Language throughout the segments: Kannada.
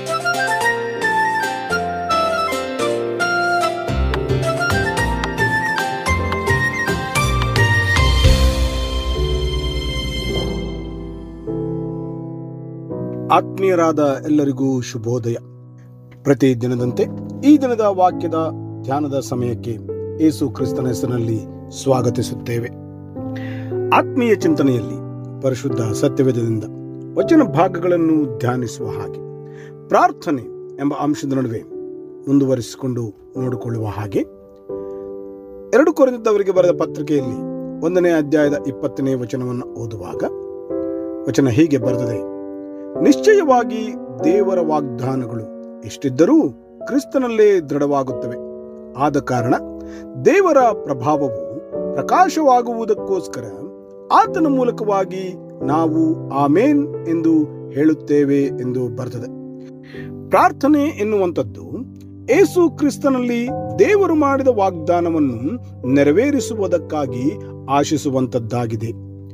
ಆತ್ಮೀಯರಾದ ಎಲ್ಲರಿಗೂ ಶುಭೋದಯ ಪ್ರತಿ ದಿನದಂತೆ ಈ ದಿನದ ವಾಕ್ಯದ ಧ್ಯಾನದ ಸಮಯಕ್ಕೆ ಯೇಸು ಕ್ರಿಸ್ತನ ಹೆಸರಿನಲ್ಲಿ ಸ್ವಾಗತಿಸುತ್ತೇವೆ ಆತ್ಮೀಯ ಚಿಂತನೆಯಲ್ಲಿ ಪರಿಶುದ್ಧ ಸತ್ಯವೇದದಿಂದ ವಚನ ಭಾಗಗಳನ್ನು ಧ್ಯಾನಿಸುವ ಹಾಗೆ ಪ್ರಾರ್ಥನೆ ಎಂಬ ಅಂಶದ ನಡುವೆ ಮುಂದುವರಿಸಿಕೊಂಡು ನೋಡಿಕೊಳ್ಳುವ ಹಾಗೆ ಎರಡು ಕೊರೆದಿದ್ದವರಿಗೆ ಬರೆದ ಪತ್ರಿಕೆಯಲ್ಲಿ ಒಂದನೇ ಅಧ್ಯಾಯದ ಇಪ್ಪತ್ತನೇ ವಚನವನ್ನು ಓದುವಾಗ ವಚನ ಹೀಗೆ ಬರೆದಿದೆ ನಿಶ್ಚಯವಾಗಿ ದೇವರ ವಾಗ್ದಾನಗಳು ಎಷ್ಟಿದ್ದರೂ ಕ್ರಿಸ್ತನಲ್ಲೇ ದೃಢವಾಗುತ್ತವೆ ಆದ ಕಾರಣ ದೇವರ ಪ್ರಭಾವವು ಪ್ರಕಾಶವಾಗುವುದಕ್ಕೋಸ್ಕರ ಆತನ ಮೂಲಕವಾಗಿ ನಾವು ಆಮೇನ್ ಎಂದು ಹೇಳುತ್ತೇವೆ ಎಂದು ಬರ್ತದೆ ಪ್ರಾರ್ಥನೆ ಎನ್ನುವಂಥದ್ದು ಏಸು ಕ್ರಿಸ್ತನಲ್ಲಿ ದೇವರು ಮಾಡಿದ ವಾಗ್ದಾನವನ್ನು ನೆರವೇರಿಸುವುದಕ್ಕಾಗಿ ಆಶಿಸುವಂತದ್ದಾಗಿದೆ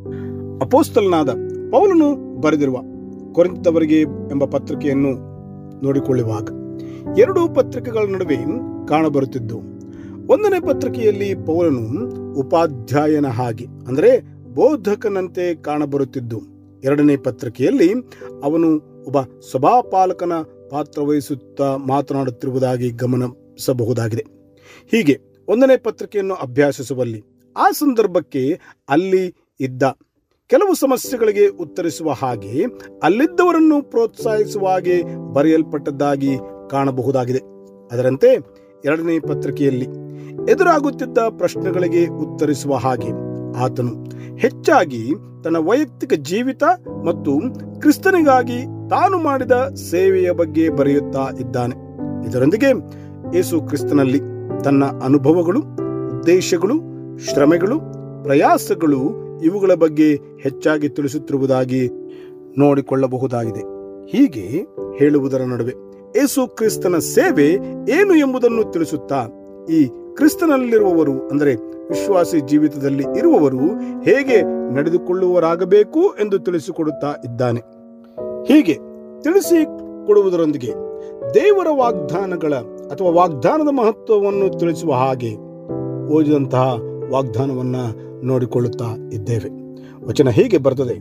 ಅಪೋಸ್ತಲನಾದ ಪೌಲನು ಬರೆದಿರುವ ಕೊರಿಂತವರಿಗೆ ಎಂಬ ಪತ್ರಿಕೆಯನ್ನು ನೋಡಿಕೊಳ್ಳುವಾಗ ಎರಡು ಪತ್ರಿಕೆಗಳ ನಡುವೆ ಕಾಣಬರುತ್ತಿದ್ದು ಒಂದನೇ ಪತ್ರಿಕೆಯಲ್ಲಿ ಪೌಲನು ಉಪಾಧ್ಯಾಯನ ಹಾಗೆ ಅಂದರೆ ಬೋಧಕನಂತೆ ಕಾಣಬರುತ್ತಿದ್ದು ಎರಡನೇ ಪತ್ರಿಕೆಯಲ್ಲಿ ಅವನು ಒಬ್ಬ ಸಭಾಪಾಲಕನ ಪಾತ್ರ ವಹಿಸುತ್ತಾ ಮಾತನಾಡುತ್ತಿರುವುದಾಗಿ ಗಮನಿಸಬಹುದಾಗಿದೆ ಹೀಗೆ ಒಂದನೇ ಪತ್ರಿಕೆಯನ್ನು ಅಭ್ಯಾಸಿಸುವಲ್ಲಿ ಆ ಸಂದರ್ಭಕ್ಕೆ ಅಲ್ಲಿ ಇದ್ದ ಕೆಲವು ಸಮಸ್ಯೆಗಳಿಗೆ ಉತ್ತರಿಸುವ ಹಾಗೆ ಅಲ್ಲಿದ್ದವರನ್ನು ಪ್ರೋತ್ಸಾಹಿಸುವ ಹಾಗೆ ಬರೆಯಲ್ಪಟ್ಟದ್ದಾಗಿ ಕಾಣಬಹುದಾಗಿದೆ ಅದರಂತೆ ಎರಡನೇ ಪತ್ರಿಕೆಯಲ್ಲಿ ಎದುರಾಗುತ್ತಿದ್ದ ಪ್ರಶ್ನೆಗಳಿಗೆ ಉತ್ತರಿಸುವ ಹಾಗೆ ಆತನು ಹೆಚ್ಚಾಗಿ ತನ್ನ ವೈಯಕ್ತಿಕ ಜೀವಿತ ಮತ್ತು ಕ್ರಿಸ್ತನಿಗಾಗಿ ತಾನು ಮಾಡಿದ ಸೇವೆಯ ಬಗ್ಗೆ ಬರೆಯುತ್ತಾ ಇದ್ದಾನೆ ಇದರೊಂದಿಗೆ ಯೇಸು ಕ್ರಿಸ್ತನಲ್ಲಿ ತನ್ನ ಅನುಭವಗಳು ಉದ್ದೇಶಗಳು ಶ್ರಮೆಗಳು ಪ್ರಯಾಸಗಳು ಇವುಗಳ ಬಗ್ಗೆ ಹೆಚ್ಚಾಗಿ ತಿಳಿಸುತ್ತಿರುವುದಾಗಿ ನೋಡಿಕೊಳ್ಳಬಹುದಾಗಿದೆ ಹೀಗೆ ಹೇಳುವುದರ ನಡುವೆ ಯೇಸು ಕ್ರಿಸ್ತನ ಸೇವೆ ಏನು ಎಂಬುದನ್ನು ತಿಳಿಸುತ್ತಾ ಈ ಕ್ರಿಸ್ತನಲ್ಲಿರುವವರು ಅಂದರೆ ವಿಶ್ವಾಸಿ ಜೀವಿತದಲ್ಲಿ ಇರುವವರು ಹೇಗೆ ನಡೆದುಕೊಳ್ಳುವರಾಗಬೇಕು ಎಂದು ತಿಳಿಸಿಕೊಡುತ್ತಾ ಇದ್ದಾನೆ ಹೀಗೆ ತಿಳಿಸಿಕೊಡುವುದರೊಂದಿಗೆ ದೇವರ ವಾಗ್ದಾನಗಳ ಅಥವಾ ವಾಗ್ದಾನದ ಮಹತ್ವವನ್ನು ತಿಳಿಸುವ ಹಾಗೆ ಓದಿದಂತಹ ವಾಗ್ದಾನವನ್ನ ನೋಡಿಕೊಳ್ಳುತ್ತಾ ಇದ್ದೇವೆ ವಚನ ಹೀಗೆ ಬರ್ತದೆ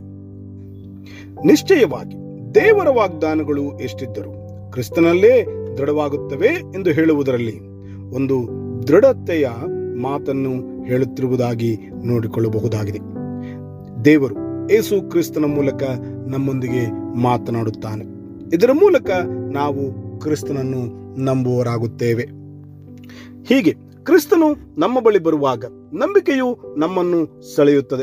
ನಿಶ್ಚಯವಾಗಿ ದೇವರ ವಾಗ್ದಾನಗಳು ಎಷ್ಟಿದ್ದರು ಕ್ರಿಸ್ತನಲ್ಲೇ ದೃಢವಾಗುತ್ತವೆ ಎಂದು ಹೇಳುವುದರಲ್ಲಿ ಒಂದು ದೃಢತೆಯ ಮಾತನ್ನು ಹೇಳುತ್ತಿರುವುದಾಗಿ ನೋಡಿಕೊಳ್ಳಬಹುದಾಗಿದೆ ದೇವರು ಏಸು ಕ್ರಿಸ್ತನ ಮೂಲಕ ನಮ್ಮೊಂದಿಗೆ ಮಾತನಾಡುತ್ತಾನೆ ಇದರ ಮೂಲಕ ನಾವು ಕ್ರಿಸ್ತನನ್ನು ನಂಬುವರಾಗುತ್ತೇವೆ ಹೀಗೆ ಕ್ರಿಸ್ತನು ನಮ್ಮ ಬಳಿ ಬರುವಾಗ ನಂಬಿಕೆಯು ನಮ್ಮನ್ನು ಸೆಳೆಯುತ್ತದೆ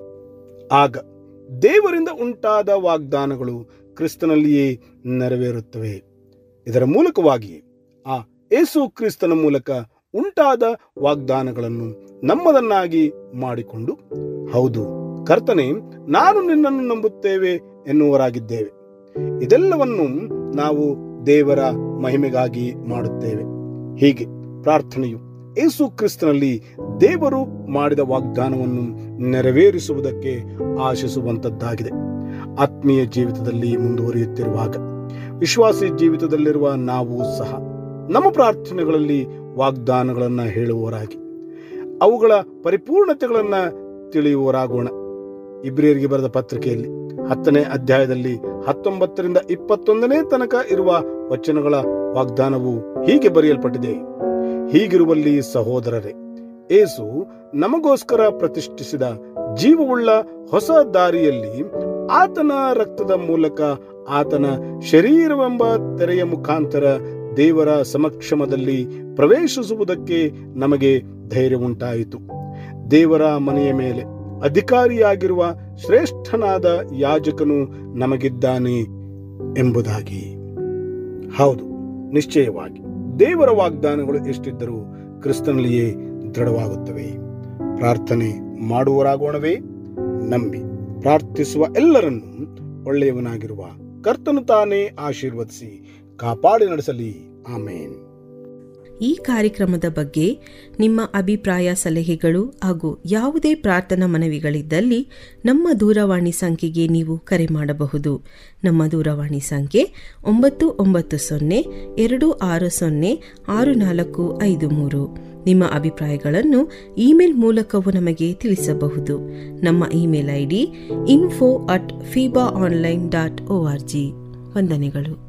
ಆಗ ದೇವರಿಂದ ಉಂಟಾದ ವಾಗ್ದಾನಗಳು ಕ್ರಿಸ್ತನಲ್ಲಿಯೇ ನೆರವೇರುತ್ತವೆ ಇದರ ಮೂಲಕವಾಗಿಯೇ ಆ ಏಸು ಕ್ರಿಸ್ತನ ಮೂಲಕ ಉಂಟಾದ ವಾಗ್ದಾನಗಳನ್ನು ನಮ್ಮದನ್ನಾಗಿ ಮಾಡಿಕೊಂಡು ಹೌದು ಕರ್ತನೆ ನಾನು ನಿನ್ನನ್ನು ನಂಬುತ್ತೇವೆ ಎನ್ನುವರಾಗಿದ್ದೇವೆ ಇದೆಲ್ಲವನ್ನು ನಾವು ದೇವರ ಮಹಿಮೆಗಾಗಿ ಮಾಡುತ್ತೇವೆ ಹೀಗೆ ಪ್ರಾರ್ಥನೆಯು ಏಸು ಕ್ರಿಸ್ತನಲ್ಲಿ ದೇವರು ಮಾಡಿದ ವಾಗ್ದಾನವನ್ನು ನೆರವೇರಿಸುವುದಕ್ಕೆ ಆಶಿಸುವಂತದ್ದಾಗಿದೆ ಆತ್ಮೀಯ ಜೀವಿತದಲ್ಲಿ ಮುಂದುವರಿಯುತ್ತಿರುವಾಗ ವಿಶ್ವಾಸಿ ಜೀವಿತದಲ್ಲಿರುವ ನಾವು ಸಹ ನಮ್ಮ ಪ್ರಾರ್ಥನೆಗಳಲ್ಲಿ ವಾಗ್ದಾನಗಳನ್ನು ಹೇಳುವವರಾಗಿ ಅವುಗಳ ಪರಿಪೂರ್ಣತೆಗಳನ್ನ ತಿಳಿಯುವವರಾಗೋಣ ಇಬ್ರಿಯರಿಗೆ ಬರೆದ ಪತ್ರಿಕೆಯಲ್ಲಿ ಹತ್ತನೇ ಅಧ್ಯಾಯದಲ್ಲಿ ಹತ್ತೊಂಬತ್ತರಿಂದ ಇಪ್ಪತ್ತೊಂದನೇ ತನಕ ಇರುವ ವಚನಗಳ ವಾಗ್ದಾನವು ಹೀಗೆ ಬರೆಯಲ್ಪಟ್ಟಿದೆ ಹೀಗಿರುವಲ್ಲಿ ಸಹೋದರರೇ ಏಸು ನಮಗೋಸ್ಕರ ಪ್ರತಿಷ್ಠಿಸಿದ ಜೀವವುಳ್ಳ ಹೊಸ ದಾರಿಯಲ್ಲಿ ಆತನ ರಕ್ತದ ಮೂಲಕ ಆತನ ಶರೀರವೆಂಬ ತೆರೆಯ ಮುಖಾಂತರ ದೇವರ ಸಮಕ್ಷಮದಲ್ಲಿ ಪ್ರವೇಶಿಸುವುದಕ್ಕೆ ನಮಗೆ ಧೈರ್ಯ ಉಂಟಾಯಿತು ದೇವರ ಮನೆಯ ಮೇಲೆ ಅಧಿಕಾರಿಯಾಗಿರುವ ಶ್ರೇಷ್ಠನಾದ ಯಾಜಕನು ನಮಗಿದ್ದಾನೆ ಎಂಬುದಾಗಿ ಹೌದು ನಿಶ್ಚಯವಾಗಿ ದೇವರ ವಾಗ್ದಾನಗಳು ಎಷ್ಟಿದ್ದರೂ ಕ್ರಿಸ್ತನಲ್ಲಿಯೇ ದೃಢವಾಗುತ್ತವೆ ಪ್ರಾರ್ಥನೆ ಮಾಡುವರಾಗೋಣವೇ ನಂಬಿ ಪ್ರಾರ್ಥಿಸುವ ಎಲ್ಲರನ್ನೂ ಒಳ್ಳೆಯವನಾಗಿರುವ ಕರ್ತನು ತಾನೇ ಆಶೀರ್ವದಿಸಿ ಕಾಪಾಡಿ ನಡೆಸಲಿ ಆಮೇನ್ ಈ ಕಾರ್ಯಕ್ರಮದ ಬಗ್ಗೆ ನಿಮ್ಮ ಅಭಿಪ್ರಾಯ ಸಲಹೆಗಳು ಹಾಗೂ ಯಾವುದೇ ಪ್ರಾರ್ಥನಾ ಮನವಿಗಳಿದ್ದಲ್ಲಿ ನಮ್ಮ ದೂರವಾಣಿ ಸಂಖ್ಯೆಗೆ ನೀವು ಕರೆ ಮಾಡಬಹುದು ನಮ್ಮ ದೂರವಾಣಿ ಸಂಖ್ಯೆ ಒಂಬತ್ತು ಒಂಬತ್ತು ಸೊನ್ನೆ ಎರಡು ಆರು ಸೊನ್ನೆ ಆರು ನಾಲ್ಕು ಐದು ಮೂರು ನಿಮ್ಮ ಅಭಿಪ್ರಾಯಗಳನ್ನು ಇಮೇಲ್ ಮೂಲಕವೂ ನಮಗೆ ತಿಳಿಸಬಹುದು ನಮ್ಮ email ID info at fiba online dot O R G ವಂದನೆಗಳು